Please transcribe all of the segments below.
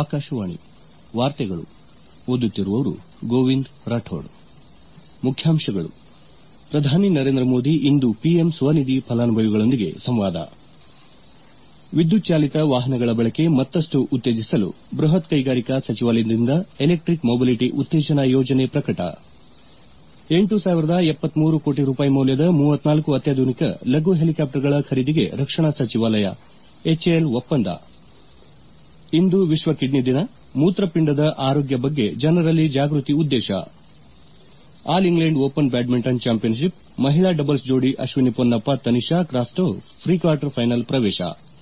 ಆಕಾಶವಾಣಿ ವಾರ್ತೆಗಳು ಓದುತ್ತಿರುವವರು ಗೋವಿಂದ್ ರಾಠೋಡ್ ಮುಖ್ಯಾಂಶಗಳು ಪ್ರಧಾನಿ ನರೇಂದ್ರ ಮೋದಿ ಇಂದು ಪಿಎಂ ಸ್ವನಿಧಿ ಫಲಾನುಭವಿಗಳೊಂದಿಗೆ ಸಂವಾದ ವಿದ್ಯುತ್ ಚಾಲಿತ ವಾಹನಗಳ ಬಳಕೆ ಮತ್ತಷ್ಟು ಉತ್ತೇಜಿಸಲು ಬೃಹತ್ ಕೈಗಾರಿಕಾ ಸಚಿವಾಲಯದಿಂದ ಎಲೆಕ್ಟಿಕ್ ಮೊಬಿಲಿಟಿ ಉತ್ತೇಜನ ಯೋಜನೆ ಪ್ರಕಟ ಎಂಟು ಸಾವಿರದ ಎಪ್ಪತ್ಮೂರು ಕೋಟಿ ರೂಪಾಯಿ ಮೌಲ್ಯದ ಮೂವತ್ನಾಲ್ಕು ಅತ್ಯಾಧುನಿಕ ಲಘು ಹೆಲಿಕಾಪ್ಟರ್ಗಳ ಖರೀದಿಗೆ ರಕ್ಷಣಾ ಸಚಿವಾಲಯ ಎಚ್ಎಎಲ್ ಒಪ್ಪಂದ ಇಂದು ವಿಶ್ವ ಕಿಡ್ನಿ ದಿನ ಮೂತ್ರಪಿಂಡದ ಆರೋಗ್ಯ ಬಗ್ಗೆ ಜನರಲ್ಲಿ ಜಾಗೃತಿ ಉದ್ದೇಶ all England open badminton championship ಮಹಿಳಾ ಡಬಲ್ಸ್ ಜೋಡಿ Ashwini Ponnappa Tanisha Crasto pre quarter final ಪ್ರವೇಶ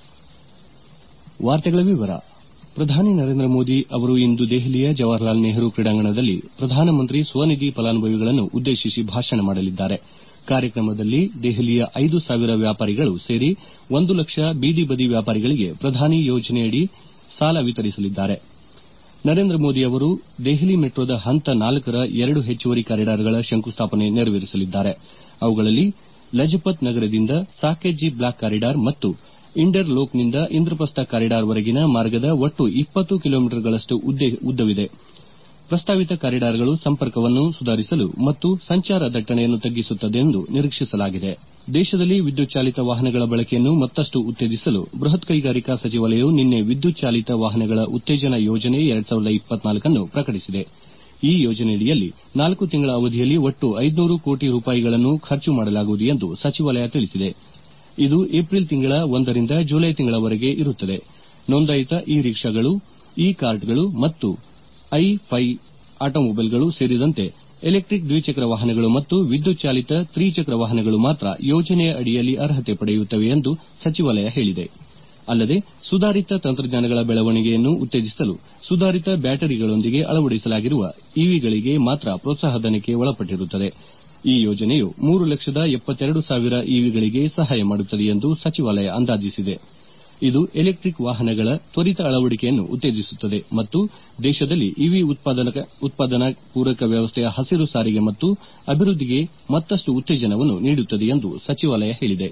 ಪ್ರಧಾನಿ ನರೇಂದ್ರ ಮೋದಿ ಅವರು ಇಂದು ದೆಹಲಿಯ ಜವಾಹರಲಾಲ್ ನೆಹರು ಕ್ರೀಡಾಂಗಣದಲ್ಲಿ ಪ್ರಧಾನಮಂತ್ರಿ ಸ್ವನಿಧಿ ಫಲಾನುಭವಿಗಳನ್ನು ಉದ್ದೇಶಿಸಿ ಭಾಷಣ ಮಾಡಲಿದ್ದಾರೆ ಕಾರ್ಯಕ್ರಮದಲ್ಲಿ ದೆಹಲಿಯ ಐದು ಸಾವಿರ ವ್ಯಾಪಾರಿಗಳು ಸೇರಿ ಒಂದು ಲಕ್ಷ ಬೀದಿ ಬದಿ ವ್ಯಾಪಾರಿಗಳಿಗೆ ಪ್ರಧಾನಿ ಯೋಜನೆಯಡಿ ಸಾಲ ವಿತರಿಸಲಿದ್ದಾರೆ ನರೇಂದ್ರ ಮೋದಿ ಅವರು ದೆಹಲಿ ಮೆಟ್ರೋದ ಹಂತ ನಾಲ್ಕರ ಎರಡು ಹೆಚ್ಚುವರಿ ಕಾರಿಡಾರ್ಗಳ ಶಂಕುಸ್ಥಾಪನೆ ನೆರವೇರಿಸಲಿದ್ದಾರೆ ಅವುಗಳಲ್ಲಿ ಲಜಪತ್ ನಗರದಿಂದ ಸಾಕೇತ್ ಬ್ಲಾಕ್ ಕಾರಿಡಾರ್ ಮತ್ತು ಇಂಡರ್ ಲೋಕ್ನಿಂದ ಇಂದ್ರಪ್ರಸ್ಥ ಕಾರಿಡಾರ್ ವರೆಗಿನ ಮಾರ್ಗದ ಒಟ್ಟು ಇಪ್ಪತ್ತು ಕಿಲೋಮೀಟರ್ಗಳಷ್ಟು ಉದ್ದವಿದೆ ಪ್ರಸ್ತಾವಿತ ಕಾರಿಡಾರ್ಗಳು ಸಂಪರ್ಕವನ್ನು ಸುಧಾರಿಸಲು ಮತ್ತು ಸಂಚಾರ ದಟ್ಟಣೆಯನ್ನು ತಗ್ಗಿಸುತ್ತದೆ ಎಂದು ನಿರೀಕ್ಷಿಸಲಾಗಿದೆ ದೇಶದಲ್ಲಿ ವಿದ್ಯುತ್ ಚಾಲಿತ ವಾಹನಗಳ ಬಳಕೆಯನ್ನು ಮತ್ತಷ್ಟು ಉತ್ತೇಜಿಸಲು ಬೃಹತ್ ಕೈಗಾರಿಕಾ ಸಚಿವಾಲಯವು ನಿನ್ನೆ ವಿದ್ಯುತ್ ಚಾಲಿತ ವಾಹನಗಳ ಉತ್ತೇಜನ ಯೋಜನೆ ಅನ್ನು ಪ್ರಕಟಿಸಿದೆ ಈ ಯೋಜನೆಯಡಿಯಲ್ಲಿ ನಾಲ್ಕು ತಿಂಗಳ ಅವಧಿಯಲ್ಲಿ ಒಟ್ಟು ಐದುನೂರು ಕೋಟಿ ರೂಪಾಯಿಗಳನ್ನು ಖರ್ಚು ಮಾಡಲಾಗುವುದು ಎಂದು ಸಚಿವಾಲಯ ತಿಳಿಸಿದೆ ಇದು ಏಪ್ರಿಲ್ ತಿಂಗಳ ಒಂದರಿಂದ ಜುಲೈ ತಿಂಗಳವರೆಗೆ ಇರುತ್ತದೆ ನೋಂದಾಯಿತ ಇ ರಿಕ್ಷಾಗಳು ಇ ಕಾರ್ಟ್ಗಳು ಮತ್ತು ಐ ಫೈ ಆಟೋಮೊಬೈಲ್ಗಳು ಸೇರಿದಂತೆ ಎಲೆಕ್ಟಿಕ್ ದ್ವಿಚಕ್ರ ವಾಹನಗಳು ಮತ್ತು ವಿದ್ಯುತ್ ಚಾಲಿತ ತ್ರಿಚಕ್ರ ವಾಹನಗಳು ಮಾತ್ರ ಯೋಜನೆಯ ಅಡಿಯಲ್ಲಿ ಅರ್ಹತೆ ಪಡೆಯುತ್ತವೆ ಎಂದು ಸಚಿವಾಲಯ ಹೇಳಿದೆ ಅಲ್ಲದೆ ಸುಧಾರಿತ ತಂತ್ರಜ್ಞಾನಗಳ ಬೆಳವಣಿಗೆಯನ್ನು ಉತ್ತೇಜಿಸಲು ಸುಧಾರಿತ ಬ್ಯಾಟರಿಗಳೊಂದಿಗೆ ಅಳವಡಿಸಲಾಗಿರುವ ಇವಿಗಳಿಗೆ ಮಾತ್ರ ಪ್ರೋತ್ಸಾಹಧನಕ್ಕೆ ಒಳಪಟ್ಟಿರುತ್ತದೆ ಈ ಯೋಜನೆಯು ಮೂರು ಲಕ್ಷದ ಎಪ್ಪತ್ತೆರಡು ಸಾವಿರ ಇವಿಗಳಿಗೆ ಸಹಾಯ ಮಾಡುತ್ತದೆ ಎಂದು ಸಚಿವಾಲಯ ಅಂದಾಜಿಸಿದೆ ಇದು ಎಲೆಕ್ಟಿಕ್ ವಾಹನಗಳ ತ್ವರಿತ ಅಳವಡಿಕೆಯನ್ನು ಉತ್ತೇಜಿಸುತ್ತದೆ ಮತ್ತು ದೇಶದಲ್ಲಿ ಇವಿ ಉತ್ಪಾದನಾ ಪೂರಕ ವ್ಯವಸ್ಥೆಯ ಹಸಿರು ಸಾರಿಗೆ ಮತ್ತು ಅಭಿವೃದ್ದಿಗೆ ಮತ್ತಷ್ಟು ಉತ್ತೇಜನವನ್ನು ನೀಡುತ್ತದೆ ಎಂದು ಸಚಿವಾಲಯ ಹೇಳಿದೆ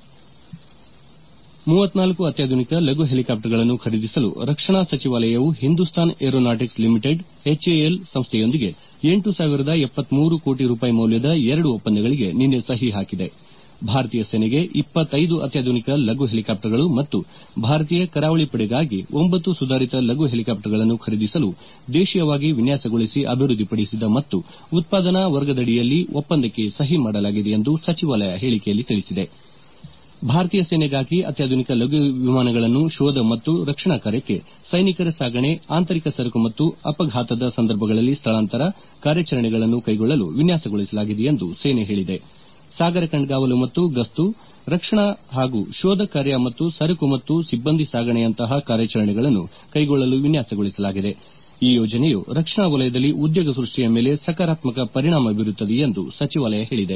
ಮೂವತ್ನಾಲ್ಕು ಅತ್ಯಾಧುನಿಕ ಲಘು ಹೆಲಿಕಾಪ್ಟರ್ಗಳನ್ನು ಖರೀದಿಸಲು ರಕ್ಷಣಾ ಸಚಿವಾಲಯವು ಹಿಂದೂಸ್ತಾನ್ ಏರೋನಾಟಿಕ್ಸ್ ಲಿಮಿಟೆಡ್ ಎಚ್ಎಎಲ್ ಸಂಸ್ಥೆಯೊಂದಿಗೆ ಎಂಟು ಸಾವಿರದ ಎಪ್ಪತ್ಮೂರು ಕೋಟಿ ರೂಪಾಯಿ ಮೌಲ್ಯದ ಎರಡು ಒಪ್ಪಂದಗಳಿಗೆ ನಿನ್ನೆ ಸಹಿ ಹಾಕಿದೆ ಭಾರತೀಯ ಸೇನೆಗೆ ಇಪ್ಪತ್ತೈದು ಅತ್ಯಾಧುನಿಕ ಲಘು ಹೆಲಿಕಾಪ್ಟರ್ಗಳು ಮತ್ತು ಭಾರತೀಯ ಕರಾವಳಿ ಪಡೆಗಾಗಿ ಒಂಬತ್ತು ಸುಧಾರಿತ ಲಘು ಹೆಲಿಕಾಪ್ಟರ್ಗಳನ್ನು ಖರೀದಿಸಲು ದೇಶೀಯವಾಗಿ ವಿನ್ಯಾಸಗೊಳಿಸಿ ಅಭಿವೃದ್ದಿಪಡಿಸಿದ ಮತ್ತು ಉತ್ಪಾದನಾ ವರ್ಗದಡಿಯಲ್ಲಿ ಒಪ್ಪಂದಕ್ಕೆ ಸಹಿ ಮಾಡಲಾಗಿದೆ ಎಂದು ಸಚಿವಾಲಯ ಹೇಳಿಕೆಯಲ್ಲಿ ತಿಳಿಸಿದೆ ಭಾರತೀಯ ಸೇನೆಗಾಗಿ ಅತ್ಯಾಧುನಿಕ ಲಘು ವಿಮಾನಗಳನ್ನು ಶೋಧ ಮತ್ತು ರಕ್ಷಣಾ ಕಾರ್ಯಕ್ಕೆ ಸೈನಿಕರ ಸಾಗಣೆ ಆಂತರಿಕ ಸರಕು ಮತ್ತು ಅಪಘಾತದ ಸಂದರ್ಭಗಳಲ್ಲಿ ಸ್ಥಳಾಂತರ ಕಾರ್ಯಾಚರಣೆಗಳನ್ನು ಕೈಗೊಳ್ಳಲು ವಿನ್ಯಾಸಗೊಳಿಸಲಾಗಿದೆ ಎಂದು ಸೇನೆ ಹೇಳಿದೆ ಸಾಗರ ಕಣ್ಗಾವಲು ಮತ್ತು ಗಸ್ತು ರಕ್ಷಣಾ ಹಾಗೂ ಶೋಧ ಕಾರ್ಯ ಮತ್ತು ಸರಕು ಮತ್ತು ಸಿಬ್ಬಂದಿ ಸಾಗಣೆಯಂತಹ ಕಾರ್ಯಾಚರಣೆಗಳನ್ನು ಕೈಗೊಳ್ಳಲು ವಿನ್ಯಾಸಗೊಳಿಸಲಾಗಿದೆ ಈ ಯೋಜನೆಯು ರಕ್ಷಣಾ ವಲಯದಲ್ಲಿ ಉದ್ಯೋಗ ಸೃಷ್ಟಿಯ ಮೇಲೆ ಸಕಾರಾತ್ಮಕ ಪರಿಣಾಮ ಬೀರುತ್ತದೆ ಎಂದು ಸಚಿವಾಲಯ ಹೇಳಿದೆ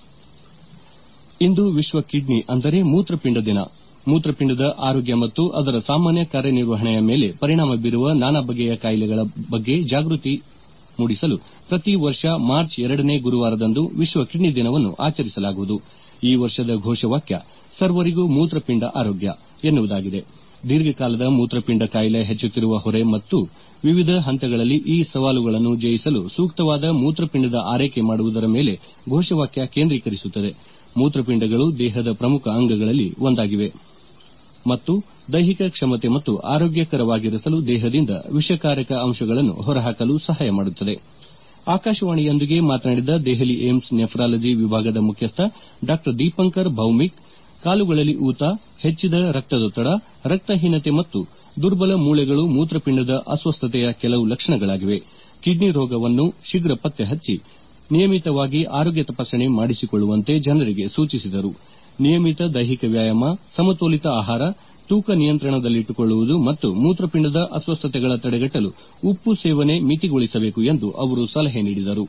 ಇಂದು ವಿಶ್ವ ಕಿಡ್ನಿ ಅಂದರೆ ಮೂತ್ರಪಿಂಡ ದಿನ ಮೂತ್ರಪಿಂಡದ ಆರೋಗ್ಯ ಮತ್ತು ಅದರ ಸಾಮಾನ್ಯ ಕಾರ್ಯನಿರ್ವಹಣೆಯ ಮೇಲೆ ಪರಿಣಾಮ ಬೀರುವ ನಾನಾ ಬಗೆಯ ಕಾಯಿಲೆಗಳ ಬಗ್ಗೆ ಜಾಗೃತಿ ಮೂಡಿಸಲು ಪ್ರತಿ ವರ್ಷ ಮಾರ್ಚ್ ಎರಡನೇ ಗುರುವಾರದಂದು ವಿಶ್ವ ಕಿಡ್ನಿ ದಿನವನ್ನು ಆಚರಿಸಲಾಗುವುದು ಈ ವರ್ಷದ ಘೋಷವಾಕ್ಯ ಸರ್ವರಿಗೂ ಮೂತ್ರಪಿಂಡ ಆರೋಗ್ಯ ಎನ್ನುವುದಾಗಿದೆ ದೀರ್ಘಕಾಲದ ಮೂತ್ರಪಿಂಡ ಕಾಯಿಲೆ ಹೆಚ್ಚುತ್ತಿರುವ ಹೊರೆ ಮತ್ತು ವಿವಿಧ ಹಂತಗಳಲ್ಲಿ ಈ ಸವಾಲುಗಳನ್ನು ಜಯಿಸಲು ಸೂಕ್ತವಾದ ಮೂತ್ರಪಿಂಡದ ಆರೈಕೆ ಮಾಡುವುದರ ಮೇಲೆ ಘೋಷವಾಕ್ಯ ಕೇಂದ್ರೀಕರಿಸುತ್ತದೆ ಮೂತ್ರಪಿಂಡಗಳು ದೇಹದ ಪ್ರಮುಖ ಅಂಗಗಳಲ್ಲಿ ಒಂದಾಗಿವೆ ಮತ್ತು ದೈಹಿಕ ಕ್ಷಮತೆ ಮತ್ತು ಆರೋಗ್ಯಕರವಾಗಿರಿಸಲು ದೇಹದಿಂದ ವಿಷಕಾರಕ ಅಂಶಗಳನ್ನು ಹೊರಹಾಕಲು ಸಹಾಯ ಮಾಡುತ್ತದೆ ಆಕಾಶವಾಣಿಯೊಂದಿಗೆ ಮಾತನಾಡಿದ ದೆಹಲಿ ಏಮ್ಸ್ ನೆಫ್ರಾಲಜಿ ವಿಭಾಗದ ಮುಖ್ಯಸ್ಥ ಡಾ ದೀಪಂಕರ್ ಭೌಮಿಕ್ ಕಾಲುಗಳಲ್ಲಿ ಊತ ಹೆಚ್ಚಿದ ರಕ್ತದೊತ್ತಡ ರಕ್ತಹೀನತೆ ಮತ್ತು ದುರ್ಬಲ ಮೂಳೆಗಳು ಮೂತ್ರಪಿಂಡದ ಅಸ್ವಸ್ಥತೆಯ ಕೆಲವು ಲಕ್ಷಣಗಳಾಗಿವೆ ಕಿಡ್ನಿ ರೋಗವನ್ನು ಶೀಘ್ರ ಪತ್ತೆ ಹಚ್ಚಿ ನಿಯಮಿತವಾಗಿ ಆರೋಗ್ಯ ತಪಾಸಣೆ ಮಾಡಿಸಿಕೊಳ್ಳುವಂತೆ ಜನರಿಗೆ ಸೂಚಿಸಿದರು ನಿಯಮಿತ ದೈಹಿಕ ವ್ಯಾಯಾಮ ಸಮತೋಲಿತ ಆಹಾರ ತೂಕ ನಿಯಂತ್ರಣದಲ್ಲಿಟ್ಟುಕೊಳ್ಳುವುದು ಮತ್ತು ಮೂತ್ರಪಿಂಡದ ಅಸ್ವಸ್ಥತೆಗಳ ತಡೆಗಟ್ಟಲು ಉಪ್ಪು ಸೇವನೆ ಮಿತಿಗೊಳಿಸಬೇಕು ಎಂದು ಅವರು ಸಲಹೆ ನೀಡಿದರು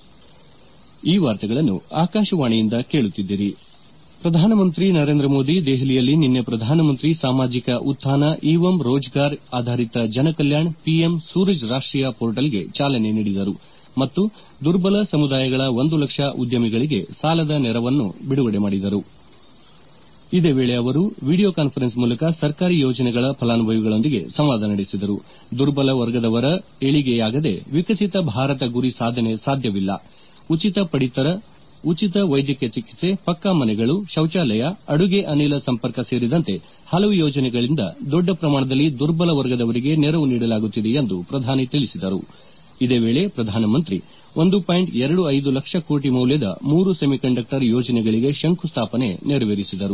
ಪ್ರಧಾನಮಂತ್ರಿ ನರೇಂದ್ರ ಮೋದಿ ದೆಹಲಿಯಲ್ಲಿ ನಿನ್ನೆ ಪ್ರಧಾನಮಂತ್ರಿ ಸಾಮಾಜಿಕ ಉತ್ಥಾನ ಈವಂ ರೋಜ್ಗಾರ್ ಆಧಾರಿತ ಜನಕಲ್ಯಾಣ್ ಪಿಎಂ ಸೂರಜ್ ರಾಷ್ಟೀಯ ಪೋರ್ಟಲ್ಗೆ ಚಾಲನೆ ನೀಡಿದರು ಮತ್ತು ದುರ್ಬಲ ಸಮುದಾಯಗಳ ಒಂದು ಲಕ್ಷ ಉದ್ಯಮಿಗಳಿಗೆ ಸಾಲದ ನೆರವನ್ನು ಬಿಡುಗಡೆ ಮಾಡಿದರು ಇದೇ ವೇಳೆ ಅವರು ವಿಡಿಯೋ ಕಾನ್ಫರೆನ್ಸ್ ಮೂಲಕ ಸರ್ಕಾರಿ ಯೋಜನೆಗಳ ಫಲಾನುಭವಿಗಳೊಂದಿಗೆ ಸಂವಾದ ನಡೆಸಿದರು ದುರ್ಬಲ ವರ್ಗದವರ ಏಳಿಗೆಯಾಗದೆ ವಿಕಸಿತ ಭಾರತ ಗುರಿ ಸಾಧನೆ ಸಾಧ್ಯವಿಲ್ಲ ಉಚಿತ ಪಡಿತರ ಉಚಿತ ವೈದ್ಯಕೀಯ ಚಿಕಿತ್ಸೆ ಪಕ್ಕಾ ಮನೆಗಳು ಶೌಚಾಲಯ ಅಡುಗೆ ಅನಿಲ ಸಂಪರ್ಕ ಸೇರಿದಂತೆ ಹಲವು ಯೋಜನೆಗಳಿಂದ ದೊಡ್ಡ ಪ್ರಮಾಣದಲ್ಲಿ ದುರ್ಬಲ ವರ್ಗದವರಿಗೆ ನೆರವು ನೀಡಲಾಗುತ್ತಿದೆ ಎಂದು ಪ್ರಧಾನಿ ತಿಳಿಸಿದರು ಇದೇ ವೇಳೆ ಪ್ರಧಾನಮಂತ್ರಿ ಒಂದು ಪಾಯಿಂಟ್ ಎರಡು ಐದು ಲಕ್ಷ ಕೋಟಿ ಮೌಲ್ಯದ ಮೂರು ಸೆಮಿಕಂಡಕ್ಟರ್ ಯೋಜನೆಗಳಿಗೆ ಶಂಕುಸ್ಥಾಪನೆ ನೆರವೇರಿಸಿದರು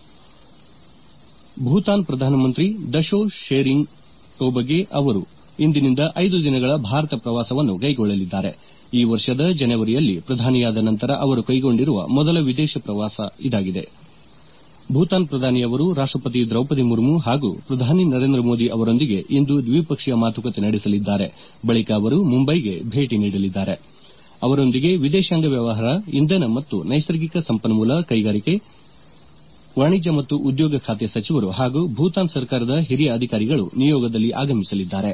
ಭೂತಾನ್ ಪ್ರಧಾನಮಂತ್ರಿ ದಶೋ ಶೆರಿಂಗ್ ಟೋಬಗೆ ಅವರು ಇಂದಿನಿಂದ ಐದು ದಿನಗಳ ಭಾರತ ಪ್ರವಾಸವನ್ನು ಕೈಗೊಳ್ಳಲಿದ್ದಾರೆ ಈ ವರ್ಷದ ಜನವರಿಯಲ್ಲಿ ಪ್ರಧಾನಿಯಾದ ನಂತರ ಅವರು ಕೈಗೊಂಡಿರುವ ಮೊದಲ ವಿದೇಶ ಪ್ರವಾಸ ಇದಾಗಿದೆ ಭೂತಾನ್ ಪ್ರಧಾನಿಯವರು ರಾಷ್ಟಪತಿ ದ್ರೌಪದಿ ಮುರ್ಮು ಹಾಗೂ ಪ್ರಧಾನಿ ನರೇಂದ್ರ ಮೋದಿ ಅವರೊಂದಿಗೆ ಇಂದು ದ್ವಿಪಕ್ಷೀಯ ಮಾತುಕತೆ ನಡೆಸಲಿದ್ದಾರೆ ಬಳಿಕ ಅವರು ಮುಂಬೈಗೆ ಭೇಟಿ ನೀಡಲಿದ್ದಾರೆ ಅವರೊಂದಿಗೆ ವಿದೇಶಾಂಗ ವ್ಯವಹಾರ ಇಂಧನ ಮತ್ತು ನೈಸರ್ಗಿಕ ಸಂಪನ್ಮೂಲ ಕೈಗಾರಿಕೆ ವಾಣಿಜ್ಯ ಮತ್ತು ಉದ್ಯೋಗ ಖಾತೆ ಸಚಿವರು ಹಾಗೂ ಭೂತಾನ್ ಸರ್ಕಾರದ ಹಿರಿಯ ಅಧಿಕಾರಿಗಳು ನಿಯೋಗದಲ್ಲಿ ಆಗಮಿಸಲಿದ್ದಾರೆ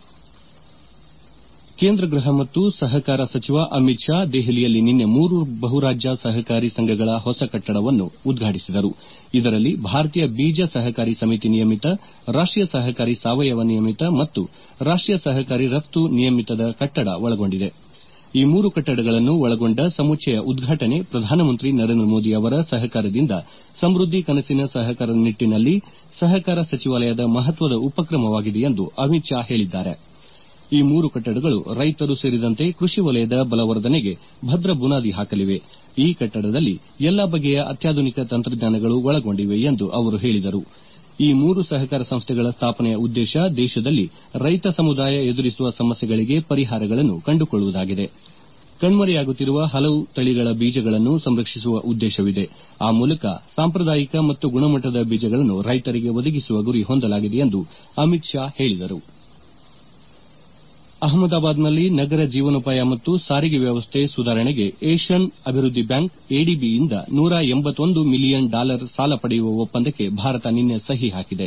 ಕೇಂದ್ರ ಗೃಹ ಮತ್ತು ಸಹಕಾರ ಸಚಿವ ಅಮಿತ್ ಶಾ ದೆಹಲಿಯಲ್ಲಿ ನಿನ್ನೆ ಮೂರು ಬಹುರಾಜ್ಯ ಸಹಕಾರಿ ಸಂಘಗಳ ಹೊಸ ಕಟ್ಟಡವನ್ನು ಉದ್ಘಾಟಿಸಿದರು ಇದರಲ್ಲಿ ಭಾರತೀಯ ಬೀಜ ಸಹಕಾರಿ ಸಮಿತಿ ನಿಯಮಿತ ರಾಷ್ಟೀಯ ಸಹಕಾರಿ ಸಾವಯವ ನಿಯಮಿತ ಮತ್ತು ರಾಷ್ಟೀಯ ಸಹಕಾರಿ ರಫ್ತು ನಿಯಮಿತದ ಕಟ್ಟಡ ಒಳಗೊಂಡಿದೆ ಈ ಮೂರು ಕಟ್ಟಡಗಳನ್ನು ಒಳಗೊಂಡ ಸಮುಚ್ಚಯ ಉದ್ಘಾಟನೆ ಪ್ರಧಾನಮಂತ್ರಿ ನರೇಂದ್ರ ಮೋದಿ ಅವರ ಸಹಕಾರದಿಂದ ಸಮೃದ್ದಿ ಕನಸಿನ ಸಹಕಾರದ ನಿಟ್ಟಿನಲ್ಲಿ ಸಹಕಾರ ಸಚಿವಾಲಯದ ಮಹತ್ವದ ಉಪಕ್ರಮವಾಗಿದೆ ಎಂದು ಅಮಿತ್ ಶಾ ಹೇಳಿದ್ದಾರೆ ಈ ಮೂರು ಕಟ್ಟಡಗಳು ರೈತರು ಸೇರಿದಂತೆ ಕೃಷಿ ವಲಯದ ಬಲವರ್ಧನೆಗೆ ಭದ್ರ ಬುನಾದಿ ಹಾಕಲಿವೆ ಈ ಕಟ್ಟಡದಲ್ಲಿ ಎಲ್ಲಾ ಬಗೆಯ ಅತ್ಯಾಧುನಿಕ ತಂತ್ರಜ್ಞಾನಗಳು ಒಳಗೊಂಡಿವೆ ಎಂದು ಅವರು ಹೇಳಿದರು ಈ ಮೂರು ಸಹಕಾರ ಸಂಸ್ಥೆಗಳ ಸ್ಥಾಪನೆಯ ಉದ್ದೇಶ ದೇಶದಲ್ಲಿ ರೈತ ಸಮುದಾಯ ಎದುರಿಸುವ ಸಮಸ್ಯೆಗಳಿಗೆ ಪರಿಹಾರಗಳನ್ನು ಕಂಡುಕೊಳ್ಳುವುದಾಗಿದೆ ಕಣ್ಮರೆಯಾಗುತ್ತಿರುವ ಹಲವು ತಳಿಗಳ ಬೀಜಗಳನ್ನು ಸಂರಕ್ಷಿಸುವ ಉದ್ದೇಶವಿದೆ ಆ ಮೂಲಕ ಸಾಂಪ್ರದಾಯಿಕ ಮತ್ತು ಗುಣಮಟ್ಟದ ಬೀಜಗಳನ್ನು ರೈತರಿಗೆ ಒದಗಿಸುವ ಗುರಿ ಹೊಂದಲಾಗಿದೆ ಎಂದು ಅಮಿತ್ ಶಾ ಹೇಳಿದರು ಅಹಮದಾಬಾದ್ನಲ್ಲಿ ನಗರ ಜೀವನೋಪಾಯ ಮತ್ತು ಸಾರಿಗೆ ವ್ಯವಸ್ಥೆ ಸುಧಾರಣೆಗೆ ಏಷ್ಯನ್ ಅಭಿವೃದ್ಧಿ ಬ್ಯಾಂಕ್ ಎಡಿಬಿಯಿಂದ ನೂರ ಎಂಬತ್ತೊಂದು ಮಿಲಿಯನ್ ಡಾಲರ್ ಸಾಲ ಪಡೆಯುವ ಒಪ್ಪಂದಕ್ಕೆ ಭಾರತ ನಿನ್ನೆ ಸಹಿ ಹಾಕಿದೆ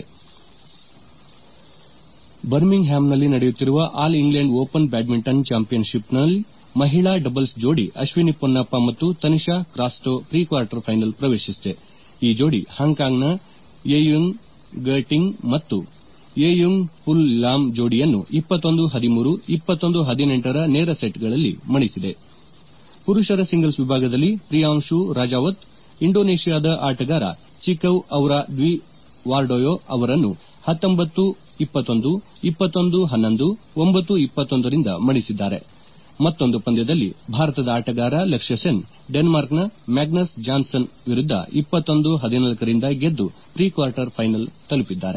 ಬರ್ಮಿಂಗ್ ಹ್ಯಾಮ್ನಲ್ಲಿ ನಡೆಯುತ್ತಿರುವ ಆಲ್ ಇಂಗ್ಲೆಂಡ್ ಓಪನ್ ಬ್ಯಾಡ್ಮಿಂಟನ್ ಚಾಂಪಿಯನ್ಶಿಪ್ನಲ್ಲಿ ಮಹಿಳಾ ಡಬಲ್ಸ್ ಜೋಡಿ ಅಶ್ವಿನಿ ಪೊನ್ನಪ್ಪ ಮತ್ತು Tanisha Crasto pre quarter final ಪ್ರವೇಶಿಸಿದೆ ಈ ಜೋಡಿ ಹಾಂಕಾಂಗ್ನ ಯೆಯುಂಗ್ ಗರ್ಟಿಂಗ್ ಮತ್ತು ಯೆಯುಂಗ್ ಹುಲ್ ಲಾಮ್ ಜೋಡಿಯನ್ನು ಇಪ್ಪತ್ತೊಂದು ಹದಿಮೂರು ಇಪ್ಪತ್ತೊಂದು ಹದಿನೆಂಟರ ನೇರ ಸೆಟ್ಗಳಲ್ಲಿ ಮಣಿಸಿದೆ ಪುರುಷರ ಸಿಂಗಲ್ಸ್ ವಿಭಾಗದಲ್ಲಿ ಪ್ರಿಯಾಂಶು ರಾಜಾವತ್ ಇಂಡೋನೇಷ್ಯಾದ ಆಟಗಾರ ಚಿಕೌ ಔರಾ ದ್ವಿ ವಾರ್ಡೋಯೋ ಅವರನ್ನು ಹತ್ತೊಂಬತ್ತು ಇಪ್ಪತ್ತೊಂದು ಇಪ್ಪತ್ತೊಂದು ಹನ್ನೊಂದು ಒಂಬತ್ತು ಇಪ್ಪತ್ತೊಂದರಿಂದ ಮಣಿಸಿದ್ದಾರೆ ಮತ್ತೊಂದು ಪಂದ್ಯದಲ್ಲಿ ಭಾರತದ ಆಟಗಾರ ಲಕ್ಷ್ಯ ಸೆನ್ ಡೆನ್ಮಾರ್ಕ್ನ ಮ್ಯಾಗ್ನಸ್ ಜಾನ್ಸನ್ ವಿರುದ್ದ ಇಪ್ಪತ್ತೊಂದು ಹದಿನಾಲ್ಕರಿಂದ ಗೆದ್ದು ಪ್ರೀ ಕ್ವಾರ್ಟರ್ ಫೈನಲ್ ತಲುಪಿದ್ದಾರೆ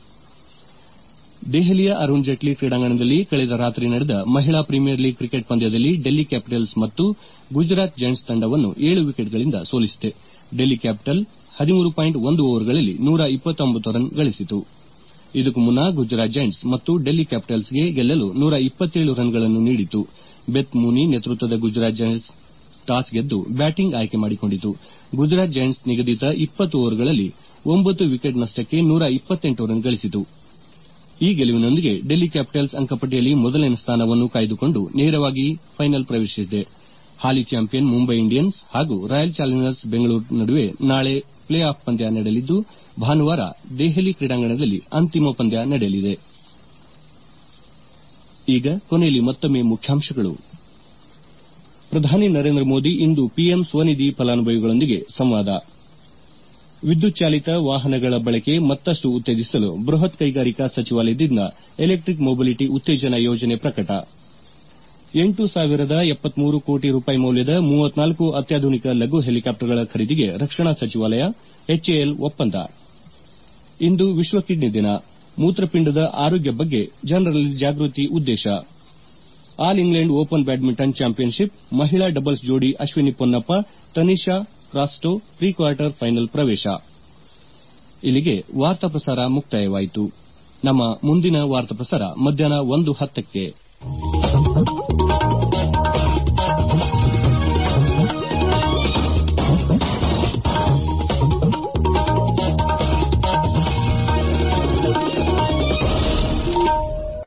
ದೆಹಲಿಯ ಅರುಣ್ ಜೇಟ್ಲಿ ಕ್ರೀಡಾಂಗಣದಲ್ಲಿ ಕಳೆದ ರಾತ್ರಿ ನಡೆದ ಮಹಿಳಾ ಪ್ರೀಮಿಯರ್ ಲೀಗ್ ಕ್ರಿಕೆಟ್ ಪಂದ್ಯದಲ್ಲಿ ಡೆಲ್ಲಿ ಕ್ಯಾಪಿಟಲ್ಸ್ ಮತ್ತು ಗುಜರಾತ್ ಜೈಂಟ್ಸ್ ತಂಡವನ್ನು ಏಳು ವಿಕೆಟ್ಗಳಿಂದ ಸೋಲಿಸಿದೆ ಡೆಲ್ಲಿ ಕ್ಯಾಪಿಟಲ್ ಹದಿಮೂರು ಪಾಯಿಂಟ್ ಒಂದು ಓವರ್ಗಳಲ್ಲಿ ನೂರ ಇಪ್ಪತ್ತೊಂಬತ್ತು ರನ್ ಗಳಿಸಿತು ಇದಕ್ಕೂ ಮುನ್ನ ಗುಜರಾತ್ ಜೈಂಟ್ಸ್ ಮತ್ತು ಡೆಲ್ಲಿ ಕ್ಯಾಪಿಟಲ್ಸ್ಗೆ ಗೆಲ್ಲಲು ನೂರ ಇಪ್ಪತ್ತೇಳು ರನ್ಗಳನ್ನು ನೀಡಿತು ಬೆತ್ ಮೂನಿ ನೇತೃತ್ವದ ಗುಜರಾತ್ ಜೈಂಟ್ಸ್ ಟಾಸ್ ಗೆದ್ದು ಬ್ಯಾಟಿಂಗ್ ಆಯ್ಕೆ ಮಾಡಿಕೊಂಡಿತು ಗುಜರಾತ್ ಜೈಂಟ್ಸ್ ನಿಗದಿತ ಇಪ್ಪತ್ತು ಓವರ್ಗಳಲ್ಲಿ ಒಂಬತ್ತು ವಿಕೆಟ್ ನಷ್ಟಕ್ಕೆ ನೂರ ಇಪ್ಪತ್ತೆಂಟು ರನ್ ಗಳಿಸಿತು ಈ ಗೆಲುವಿನೊಂದಿಗೆ ಡೆಲ್ಲಿ ಕ್ಯಾಪಿಟಲ್ಸ್ ಅಂಕಪಟ್ಟಿಯಲ್ಲಿ ಮೊದಲನೇ ಸ್ಥಾನವನ್ನು ಕಾಯ್ದುಕೊಂಡು ನೇರವಾಗಿ ಫೈನಲ್ ಪ್ರವೇಶಿಸಿದೆ ಹಾಲಿ ಚಾಂಪಿಯನ್ ಮುಂಬೈ ಇಂಡಿಯನ್ಸ್ ಹಾಗೂ ರಾಯಲ್ ಚಾಲೆಂಜರ್ಸ್ ಬೆಂಗಳೂರು ನಡುವೆ ನಾಳೆ ಪ್ಲೇ ಆಫ್ ಪಂದ್ಯ ನಡೆಯಲಿದ್ದು ಭಾನುವಾರ ದೆಹಲಿ ಕ್ರೀಡಾಂಗಣದಲ್ಲಿ ಅಂತಿಮ ಪಂದ್ಯ ನಡೆಯಲಿದೆ ಈಗ ಕೊನೆಯಲ್ಲಿ ಮತ್ತೊಮ್ಮೆ ಮುಖ್ಯಾಂಶಗಳು ಪ್ರಧಾನಿ ನರೇಂದ್ರ ಮೋದಿ ಇಂದು ಪಿಎಂ ಸ್ವನಿಧಿ ಫಲಾನುಭವಿಗಳೊಂದಿಗೆ ಸಂವಾದ ವಿದ್ಯುತ್ ಚಾಲಿತ ವಾಹನಗಳ ಬಳಕೆ ಮತ್ತಷ್ಟು ಉತ್ತೇಜಿಸಲು ಬೃಹತ್ ಕೈಗಾರಿಕಾ ಸಚಿವಾಲಯದಿಂದ ಎಲೆಕ್ಟಿಕ್ ಮೊಬಿಲಿಟಿ ಉತ್ತೇಜನ ಯೋಜನೆ ಪ್ರಕಟ ಎಂಟು ಸಾವಿರದ ಎಪ್ಪತ್ಮೂರು ಕೋಟಿ ರೂಪಾಯಿ ಮೌಲ್ಯದ ಮೂವತ್ನಾಲ್ಕು ಅತ್ಯಾಧುನಿಕ ಲಘು ಹೆಲಿಕಾಪ್ಟರ್ಗಳ ಖರೀದಿಗೆ ರಕ್ಷಣಾ ಸಚಿವಾಲಯ ಎಚ್ಎಎಲ್ ಒಪ್ಪಂದ ಇಂದು ವಿಶ್ವ ಕಿಡ್ನಿ ದಿನ ಮೂತ್ರಪಿಂಡದ ಆರೋಗ್ಯ ಬಗ್ಗೆ ಜನರಲ್ಲಿ ಜಾಗೃತಿ ಉದ್ದೇಶ all England open badminton championship ಮಹಿಳಾ ಡಬಲ್ಸ್ ಜೋಡಿ Ashwini Ponnappa Tanisha Crasto pre quarter final ಪ್ರವೇಶ ಇಲ್ಲಿಗೆ ವಾರ್ತಾ ಪ್ರಸಾರ ಮುಕ್ತಾಯವಾಯಿತು ನಮ್ಮ ಮುಂದಿನ ವಾರ್ತಾ ಪ್ರಸಾರ ಮಧ್ಯಾಹ್ನ ಒಂದು ಹತ್ತಕ್ಕೆ